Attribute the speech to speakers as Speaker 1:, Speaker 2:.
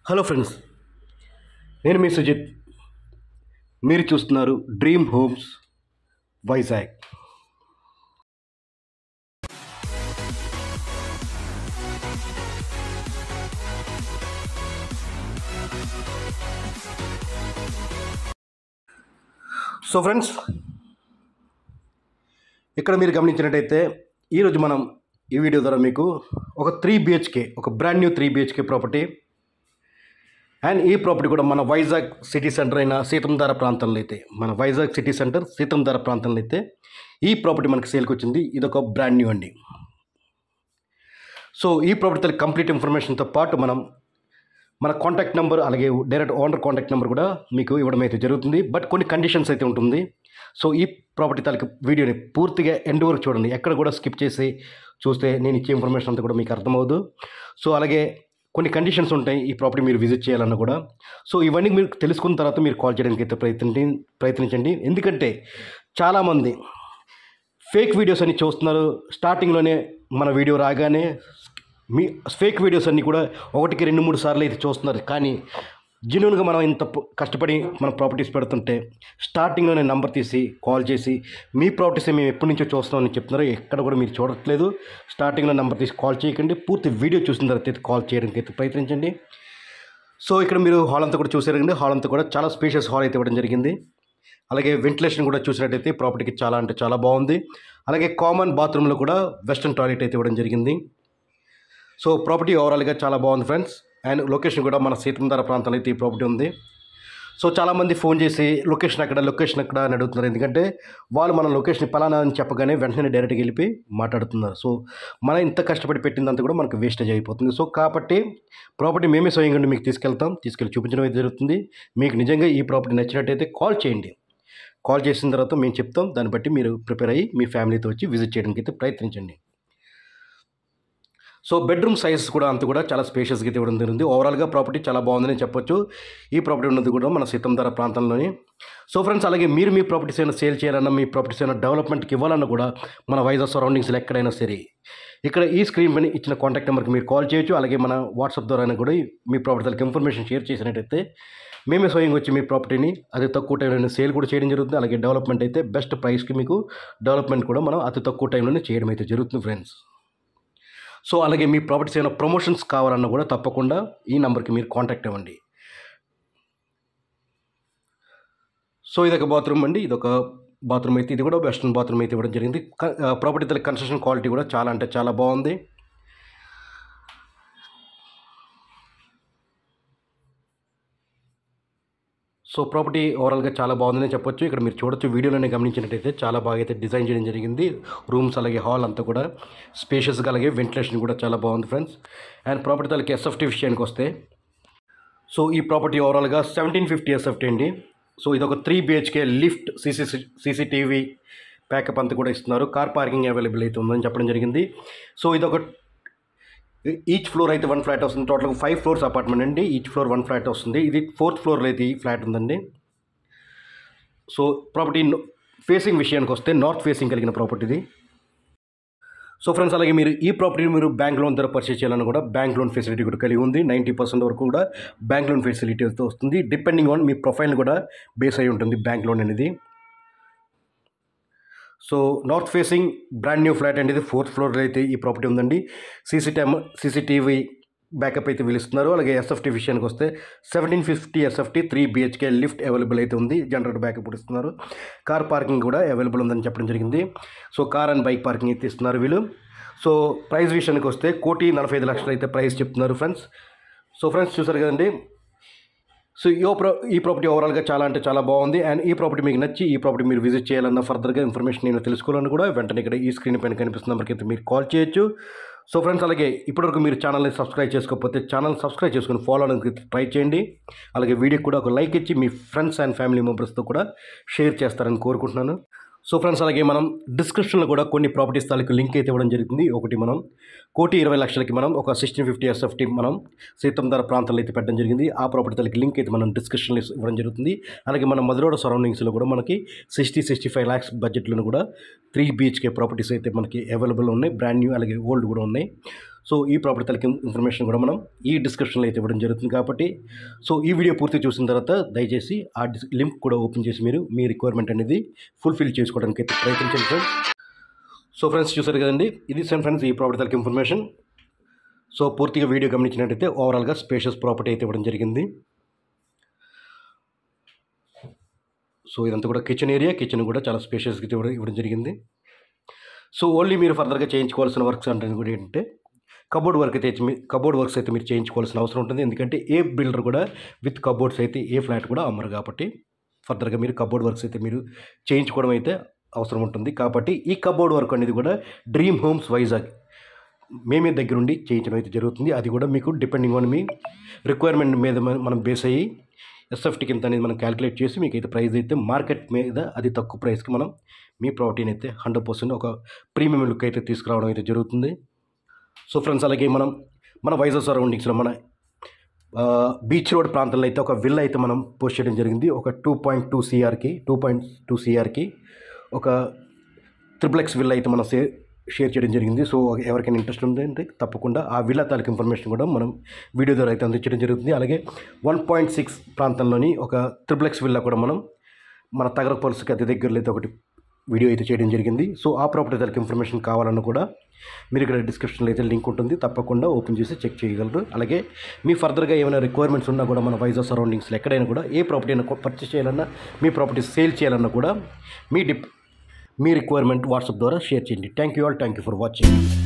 Speaker 1: hello friends నేను మీ సుజిత్ మీరు చూస్తున్నారు dream homes Vizag so friends ఇక్కడ మీరు గమనించినట్టయితే ఈరోజు మనం ఈ వీడియో ద్వారా మీకు ఒక త్రీ బిహెచ్కే ఒక brand new three BHK property and ఈ ప్రాపర్టీ కూడా మన వైజాగ్ సిటీ సెంటర్ అయిన సీతంధార ప్రాంతంలో అయితే మన వైజాగ్ సిటీ సెంటర్ సీతంధార ప్రాంతంలో అయితే ఈ ప్రాపర్టీ మనకి సేల్కి వచ్చింది ఇది ఒక బ్రాండ్ న్యూ అండి సో ఈ ప్రాపర్టీ కంప్లీట్ ఇన్ఫర్మేషన్తో పాటు మనం మన కాంటాక్ట్ నెంబర్ అలాగే డైరెక్ట్ ఓనర్ కాంటాక్ట్ నెంబర్ కూడా మీకు ఇవ్వడం అయితే జరుగుతుంది బట్ కొన్ని కండిషన్స్ అయితే ఉంటుంది సో ఈ ప్రాపర్టీ తాలూకు వీడియోని పూర్తిగా ఎండ్ వరకు చూడండి ఎక్కడ కూడా స్కిప్ చేసి చూస్తే నేను ఇచ్చే ఇన్ఫర్మేషన్ అంతా కూడా మీకు అర్థమవుదు సో అలాగే కొన్ని కండిషన్స్ ఉంటాయి ఈ ప్రాపర్టీ మీరు విజిట్ చేయాలన్నా కూడా సో ఇవన్నీ మీరు తెలుసుకున్న తర్వాత మీరు కాల్ చేయడానికి అయితే ప్రయత్నించి ప్రయత్నించండి ఎందుకంటే చాలామంది ఫేక్ వీడియోస్ అన్ని చూస్తున్నారు స్టార్టింగ్లోనే మన వీడియో రాగానే మీ ఫేక్ వీడియోస్ అన్నీ కూడా ఒకటికి రెండు మూడు సార్లు అయితే చూస్తున్నారు కానీ జెన్యున్గా మనం ఇంత ప- కష్టపడి మన ప్రాపర్టీస్ పెడుతుంటే స్టార్టింగ్లోనే నెంబర్ తీసి కాల్ చేసి మీ ప్రాపర్టీస్ మేము ఎప్పటి నుంచో చూస్తున్నామని చెప్తున్నారు ఎక్కడ కూడా మీరు చూడట్లేదు స్టార్టింగ్లో నెంబర్ తీసి కాల్ చేయకండి పూర్తి వీడియో చూసిన తర్వాత అయితే కాల్ చేయడానికి అయితే ప్రయత్నించండి సో ఇక్కడ మీరు హాల్ అంతా కూడా చూసారు కండి హాల్ అంతా కూడా చాలా స్పేషియస్ హాల్ అయితే ఇవ్వడం జరిగింది అలాగే వెంటిలేషన్ కూడా చూసినట్టయితే ప్రాపర్టీకి చాలా అంటే చాలా బాగుంది అలాగే కామన్ బాత్రూంలో కూడా వెస్ట్రన్ టాయిలెట్ అయితే ఇవ్వడం జరిగింది సో ప్రాపర్టీ ఓవరాల్గా చాలా బాగుంది ఫ్రెండ్స్ అండ్ లొకేషన్ కూడా మన సీతంధార ప్రాంతంలో అయితే ఈ ప్రాపర్టీ ఉంది సో చాలామంది ఫోన్ చేసి లొకేషన్ అక్కడ లొకేషన్ అక్కడ అని అడుగుతున్నారు ఎందుకంటే వాళ్ళు మన లొకేషన్ పలానా అని చెప్పగానే వెంటనే డైరెక్ట్గా వెళ్ళిపోయి మాట్లాడుతున్నారు సో మనం ఇంత కష్టపడి పెట్టిందంతా కూడా మనకు వేస్టేజ్ అయిపోతుంది సో కాబట్టి ప్రాపర్టీ మేమే స్వయంగా మీకు తీసుకెళ్తాం తీసుకెళ్ళి చూపించడం అయితే జరుగుతుంది మీకు నిజంగా ఈ ప్రాపర్టీ నచ్చినట్టయితే కాల్ చేయండి కాల్ చేసిన తర్వాత మేము చెప్తాం దాన్ని బట్టి మీరు ప్రిపేర్ అయ్యి మీ ఫ్యామిలీతో వచ్చి విజిట్ చేయడానికి అయితే ప్రయత్నించండి సో బెడ్రూమ్ సైజ్ కూడా అంత కూడా చాలా స్పేషియస్గా అయితే ఇవ్వడం జరిగింది ఓవరాల్గా ప్రాపర్టీ చాలా బాగుందని చెప్పొచ్చు ఈ ప్రాపర్టీ ఉన్నది కూడా మన సీతంధార ప్రాంతంలోని సో ఫ్రెండ్స్ అలాగే మీరు మీ ప్రాపర్టీస్ అయినా సేల్ చేయాలన్నా మీ ప్రాపర్టీస్ అయినా డెవలప్మెంట్కి ఇవ్వాలన్నా కూడా మన వైజాగ్ సరౌండింగ్స్లో ఎక్కడైనా సరే ఇక్కడ ఈ స్క్రీన్ పైన ఇచ్చిన కాంటాక్ట్ నెంబర్కి మీరు కాల్ చేయొచ్చు అలాగే మన వాట్సాప్ ద్వారా కూడా మీ ప్రాపర్టీలకు ఇన్ఫర్మేషన్ షేర్ చేసినట్టయితే మేమే స్వయంగా వచ్చి మీ ప్రాపర్టీని అతి తక్కువ టైంలోనే సేల్ కూడా చేయడం జరుగుతుంది అలాగే డెవలప్మెంట్ అయితే బెస్ట్ ప్రైస్కి మీకు డెవలప్మెంట్ కూడా మనం అతి తక్కువ టైంలోనే చేయడం అయితే జరుగుతుంది ఫ్రెండ్స్ సో అలాగే మీ ప్రాపర్టీస్ ఏమైనా ప్రమోషన్స్ కావాలన్నా కూడా తప్పకుండా ఈ నెంబర్కి మీరు కాంటాక్ట్ అవ్వండి సో ఇదొక బాత్రూమ్ అండి ఇదొక బాత్రూమ్ అయితే ఇది కూడా వెస్ట్రన్ బాత్రూమ్ అయితే ఇవ్వడం జరిగింది ప్రాపర్టీ తల కన్స్ట్రక్షన్ క్వాలిటీ కూడా చాలా అంటే చాలా బాగుంది సో ప్రాపర్టీ ఓవరాల్గా చాలా బాగుందని చెప్పొచ్చు ఇక్కడ మీరు చూడొచ్చు వీడియోలోనే గమనించినట్టయితే చాలా బాగా అయితే డిజైన్ చేయడం జరిగింది రూమ్స్ అలాగే హాల్ అంతా కూడా స్పేషియస్గా అలాగే వెంటిలేషన్ కూడా చాలా బాగుంది ఫ్రెండ్స్ అండ్ ప్రాపర్టీ తలకి ఎస్ఎఫ్టీ విషయానికి వస్తే సో ఈ ప్రాపర్టీ ఓవరాల్గా సెవెంటీన్ ఫిఫ్టీ ఎస్ఎఫ్టీ అండి సో ఇది ఒక three BHK lift CC CCTV backup అంతా కూడా ఇస్తున్నారు కార్ పార్కింగ్ అవైలబుల్ అయితే ఉందని చెప్పడం జరిగింది సో ఇది ఒక ఈచ్ ఫ్లోర్ అయితే వన్ ఫ్లాట్ వస్తుంది టోటల్గా ఫైవ్ ఫ్లోర్స్ అపార్ట్మెంట్ అండి ఈచ్ ఫ్లోర్ వన్ ఫ్లాట్ వస్తుంది ఇది ఫోర్త్ ఫ్లోర్లో అయితే ఈ ఫ్లాట్ ఉందండి సో ప్రాపర్టీ ఫేసింగ్ విషయానికి వస్తే నార్త్ ఫేసింగ్ కలిగిన ప్రాపర్టీ ఇది సో ఫ్రెండ్స్ అలాగే మీరు ఈ ప్రాపర్టీని మీరు బ్యాంక్ లోన్ ధర పర్చేస్ చేయాలని కూడా బ్యాంక్ లోన్ ఫెసిలిటీ కూడా కలిగి ఉంది నైంటీ పర్సెంట్ వరకు కూడా బ్యాంక్ లోన్ ఫెసిలిటీతో వస్తుంది డిపెండింగ్ ఆన్ మీ ప్రొఫైల్ కూడా బేస్ అయి ఉంటుంది బ్యాంక్ లోన్ అనేది so north facing brand new flat అనేది ఫోర్త్ ఫ్లోర్లో అయితే ఈ ప్రాపర్టీ ఉందండి సీసీటీఎం సీసీటీవీ బ్యాకప్ అయితే పిలుస్తున్నారు అలాగే ఎస్ఎఫ్టీ విషయానికి వస్తే seventeen fifty SFT three BHK lift available అయితే ఉంది జనరేటర్ బ్యాకప్ కూడా ఇస్తున్నారు కార్ పార్కింగ్ కూడా అవైలబుల్ ఉందని చెప్పడం జరిగింది so car and bike parking అయితే ఇస్తున్నారు వీళ్ళు సో ప్రైస్ విషయానికి వస్తే కోటి నలభై ఐదు లక్షలు అయితే ప్రైస్ చెప్తున్నారు ఫ్రెండ్స్ సో ఫ్రెండ్స్ చూసారు కదండి సో ఈ ప్రో ఈ ప్రాపర్టీ ఓవరాల్గా చాలా అంటే చాలా బాగుంది అండ్ ఈ ప్రాపర్టీ మీకు నచ్చి ఈ ప్రాపర్టీ మీరు విజిట్ చేయాలన్న ఫర్దర్గా ఇన్ఫర్మేషన్ నేను తెలుసుకోవాలని కూడా వెంటనే ఇక్కడ ఈ స్క్రీన్ పైన కనిపిస్తున్న నెంబర్కి అయితే మీరు కాల్ చేయొచ్చు సో ఫ్రెండ్స్ అలాగే ఇప్పటివరకు మీరు ఛానల్ని సబ్స్క్రైబ్ చేసుకోకపోతే ఛానల్ సబ్స్క్రైబ్ చేసుకుని ఫాలో అవడానికి ట్రై చేయండి అలాగే వీడియోకి కూడా ఒక లైక్ ఇచ్చి మీ ఫ్రెండ్స్ అండ్ ఫ్యామిలీ మెంబర్స్తో కూడా షేర్ చేస్తారని కోరుకుంటున్నాను సో ఫ్రెండ్స్ అలాగే మనం డిస్క్రిప్షన్లో కూడా కొన్ని ప్రాపర్టీస్ తాలూకు లింక్ అయితే ఇవ్వడం జరిగింది ఒకటి మనం కోటి ఇరవై లక్షలకి మనం ఒక సిక్స్టీన్ ఫిఫ్టీ ఎస్ఎఫ్టీ మనం సీతంధార ప్రాంతాల్లో అయితే పెట్టడం జరిగింది ఆ ప్రాపర్టీ తాలూకు లింక్ అయితే మనం డిస్క్రిప్షన్లో ఇవ్వడం జరుగుతుంది అలాగే మన మధురోడ సరౌండింగ్స్లో కూడా మనకి సిక్స్టీ సిక్స్టీ ఫైవ్ ల్యాక్స్ బడ్జెట్లోనూ కూడా త్రీ బీహెచ్కే ప్రాపర్టీస్ అయితే మనకి అవైలబుల్ ఉన్నాయి బ్రాండ్ న్యూ అలాగే ఓల్డ్ కూడా ఉన్నాయి సో ఈ ప్రాపర్టీ తాలూకు ఇన్ఫర్మేషన్ కూడా మనం ఈ డిస్క్రిప్షన్లో అయితే ఇవ్వడం జరుగుతుంది కాబట్టి సో ఈ వీడియో పూర్తి చూసిన తర్వాత దయచేసి ఆ డిస్ లింక్ కూడా ఓపెన్ చేసి మీరు మీ రిక్వైర్మెంట్ అనేది ఫుల్ఫిల్ చేసుకోవడానికి అయితే ప్రయత్నించండి ఫ్రెండ్స్ సో ఫ్రెండ్స్ చూసారు కదండి ఇది సేమ్ ఫ్రెండ్స్ ఈ ప్రాపర్టీ తాలూకు ఇన్ఫర్మేషన్ సో పూర్తిగా వీడియో గమనించినట్టయితే ఓవరాల్గా స్పేషియస్ ప్రాపర్టీ అయితే ఇవ్వడం జరిగింది సో ఇదంతా కూడా కిచెన్ ఏరియా కిచెన్ కూడా చాలా స్పేషియస్గా ఇవ్వడం ఇవ్వడం జరిగింది సో ఓన్లీ మీరు ఫర్దర్గా చేయించుకోవాల్సిన వర్క్స్ అంటే కూడా ఏంటంటే కబోర్డ్ వర్క్ అయితే మీ కబోర్డ్ వర్క్స్ అయితే మీరు చేయించుకోవాల్సిన అవసరం ఉంటుంది ఎందుకంటే ఏ బిల్డర్ కూడా విత్ కబోర్డ్స్ అయితే ఏ ఫ్లాట్ కూడా అమ్మరు కాబట్టి ఫర్దర్గా మీరు కబోర్డ్ వర్క్స్ అయితే మీరు చేయించుకోవడం అయితే అవసరం ఉంటుంది కాబట్టి ఈ కబోర్డ్ వర్క్ అనేది కూడా డ్రీమ్ హోమ్స్ వైజాగ్ మేమే దగ్గరుండి చేయించడం అయితే జరుగుతుంది అది కూడా మీకు డిపెండింగ్ ఆన్ మీ రిక్వైర్మెంట్ మీద మన- మనం బేస్ అయ్యి ఎస్ఎఫ్టీ కింద అనేది మనం క్యాలిక్యులేట్ చేసి మీకు అయితే ప్రైస్ అయితే మార్కెట్ మీద అది తక్కువ ప్రైస్కి మనం మీ ప్రాపర్టీని అయితే హండ్రెడ్ పర్సెంట్ ఒక ప్రీమియం లుక్ అయితే తీసుకురావడం అయితే జరుగుతుంది సో ఫ్రెండ్స్ అలాగే మనం మన వైజాగ్ సరౌండింగ్స్లో మన ఆ, బీచ్ రోడ్ ప్రాంతంలో అయితే ఒక విల్ అయితే మనం పోస్ట్ చేయడం జరిగింది ఒక టూ పాయింట్ టూ సిఆర్కి టూ పాయింట్ టూ సిఆర్కి ఒక త్రిప్లెక్స్ విల్ అయితే మనం షేర్ షేర్ చేయడం జరిగింది సో ఎవరికైనా ఇంట్రెస్ట్ ఉందంటే తప్పకుండా ఆ విల్లా తాలూకు ఇన్ఫర్మేషన్ కూడా మనం వీడియో ద్వారా అయితే అందించడం జరుగుతుంది అలాగే వన్ పాయింట్ సిక్స్ ప్రాంతంలోని ఒక త్రిప్లెక్స్ విల్లా కూడా మనం మన తగర పల్స్కి అతి దగ్గరలో అయితే ఒకటి వీడియో అయితే చేయడం జరిగింది సో ఆ ప్రాపర్టీ తాలూకు ఇన్ఫర్మేషన్ కావాలన్నా కూడా మీరు ఇక్కడ డిస్క్రిప్షన్లో అయితే లింక్ ఉంటుంది తప్పకుండా ఓపెన్ చేసి చెక్ చేయగలరు అలాగే మీ ఫర్దర్గా ఏమైనా రిక్వైర్మెంట్స్ ఉన్నా కూడా మన వైజాగ్ సరౌండింగ్స్లో ఎక్కడైనా కూడా ఏ ప్రాపర్టీ అయినా పర్చేస్ చేయాలన్నా మీ ప్రాపర్టీ సేల్ చేయాలన్నా కూడా మీ డిప్ మీ రిక్వైర్మెంట్ వాట్సాప్ ద్వారా షేర్ చేయండి thank you all thank you for watching